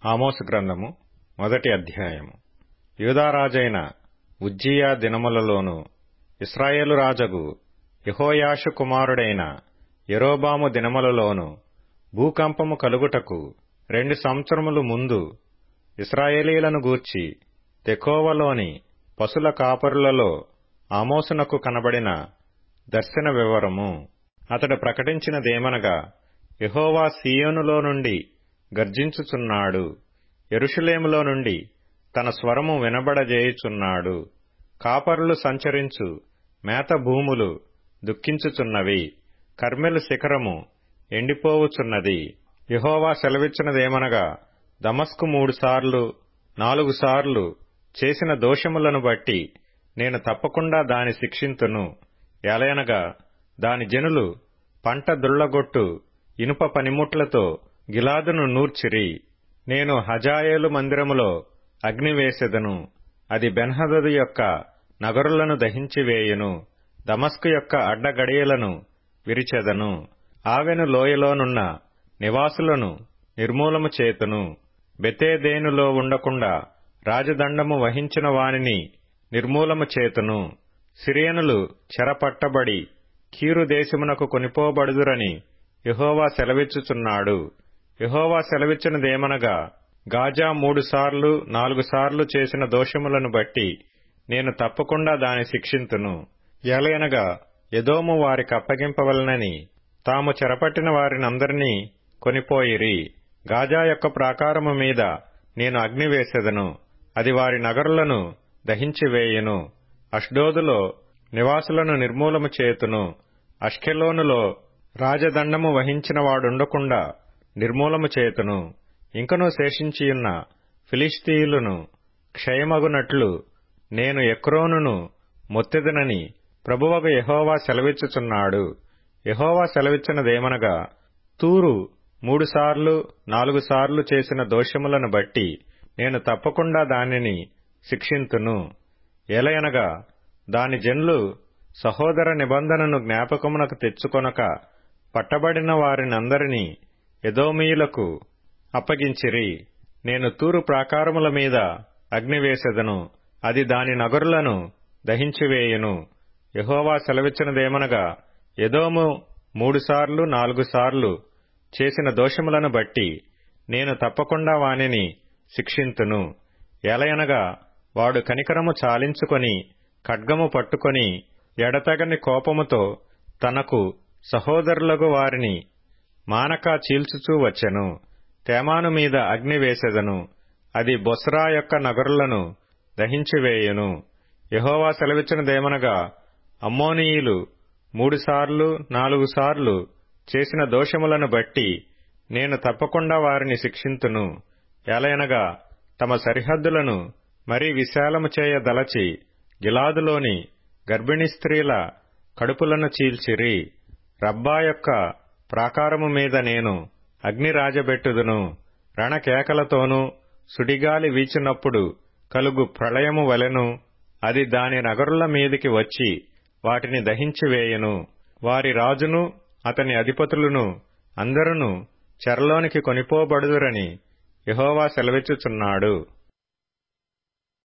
ఆమోసు గ్రంథము మొదటి అధ్యాయము యూదారాజైన ఉజ్జియా దినములలోను ఇస్రాయేలు రాజగు యెహోయాషు కుమారుడైన యెరోబాము దినములలోను భూకంపము కలుగుటకు రెండు సంవత్సరములు ముందు ఇస్రాయేలీలను గూర్చి తెకోవలోని పశుల కాపరులలో ఆమోసునకు కనబడిన దర్శన వివరము అతడు ప్రకటించినదేమనగా యెహోవా సీయోనులో నుండి గర్జించుచున్నాడు యెరూషలేములో నుండి తన స్వరము వినబడజేయుచున్నాడు కాపరులు సంచరించు మేత భూములు దుఃఖించుచున్నవి కర్మెలు శిఖరము ఎండిపోవుచున్నది యెహోవా సెలవిచ్చినదేమనగా దమస్కు మూడుసార్లు నాలుగు సార్లు చేసిన దోషములను బట్టి నేను తప్పకుండా దాని శిక్షింతును ఎలయనగా దాని జనులు పంట దుళ్లగొట్టు ఇనుప పనిముట్లతో గిలాదును నూర్చిరి నేను హజాయేలు మందిరములో అగ్ని వేసెదను అది బెన్హదదు యొక్క నగరులను దహించివేయును దమస్కు యొక్క అడ్డగడియలను విరిచెదను ఆవెను లోయలోనున్న నివాసులను నిర్మూలము చేతును బెతేదేనులో ఉండకుండా రాజదండము వహించిన వానిని నిర్మూలము చేతును సిరియనులు చెరపట్టబడి కీరు దేశమునకు కొనిపోబడుదురని యహోవా సెలవిచ్చుచున్నాడు యహోవా సెలవిచ్చినదేమనగా గాజా మూడుసార్లు నాలుగు సార్లు చేసిన దోషములను బట్టి నేను తప్పకుండా దాని శిక్షింతును ఎలయనగా ఎదోము వారికి అప్పగింపవలనని తాము చెరపట్టిన వారినందరినీ కొనిపోయిరి గాజా యొక్క ప్రాకారము మీద నేను అగ్ని వేసెదను అది వారి నగరులను దహించివేయును అష్డోదులో నివాసులను నిర్మూలము చేతును అష్కెలోనులో రాజదండము వహించిన వాడుండకుండా నిర్మూలము చేతును ఇంకనూ శేషించియున్న ఫిలిస్తీయులను క్షయమగునట్లు నేను ఎక్రోనును మొత్తెదనని ప్రభువగు యహోవా సెలవిచ్చుచున్నాడు యహోవా సెలవిచ్చినదేమనగా తూరు మూడుసార్లు నాలుగు సార్లు చేసిన దోషములను బట్టి నేను తప్పకుండా దానిని శిక్షింతును ఎలయనగా దాని జన్లు సహోదర నిబంధనను జ్ఞాపకమునకు తెచ్చుకొనక పట్టబడిన వారినందరినీ ఎదోమీయులకు అప్పగించిరి నేను తూరు ప్రాకారముల మీద అగ్ని వేసెదను అది దాని నగరులను దహించివేయును యహోవా సెలవిచ్చినదేమనగా ఎదోము మూడుసార్లు నాలుగు సార్లు చేసిన దోషములను బట్టి నేను తప్పకుండా వానిని శిక్షింతును ఎలయనగా వాడు కనికరము చాలించుకొని ఖడ్గము పట్టుకొని ఎడతగని కోపముతో తనకు సహోదరులకు వారిని మానక చీల్చుచూ వచ్చెను తేమాను మీద అగ్ని వేసెదను అది బొస్రా యొక్క నగరులను దహించివేయును యహోవా సెలవిచ్చినదేమనగా అమ్మోనీయులు మూడుసార్లు నాలుగు సార్లు చేసిన దోషములను బట్టి నేను తప్పకుండా వారిని శిక్షింతును ఎలయనగా తమ సరిహద్దులను మరీ విశాలము చేయ దలచి గిలాదులోని గర్భిణీ స్త్రీల కడుపులను చీల్చిరి రబ్బా యొక్క ప్రాకారము మీద నేను అగ్ని రాజబెట్టుదును రణకేకలతోనూ సుడిగాలి వీచినప్పుడు కలుగు ప్రళయము వలెను అది దాని నగరుల మీదికి వచ్చి వాటిని దహించివేయును వారి రాజును అతని అధిపతులను అందరును చెరలోనికి కొనిపోబడుదురని యహోవా సెలవిచ్చుచున్నాడు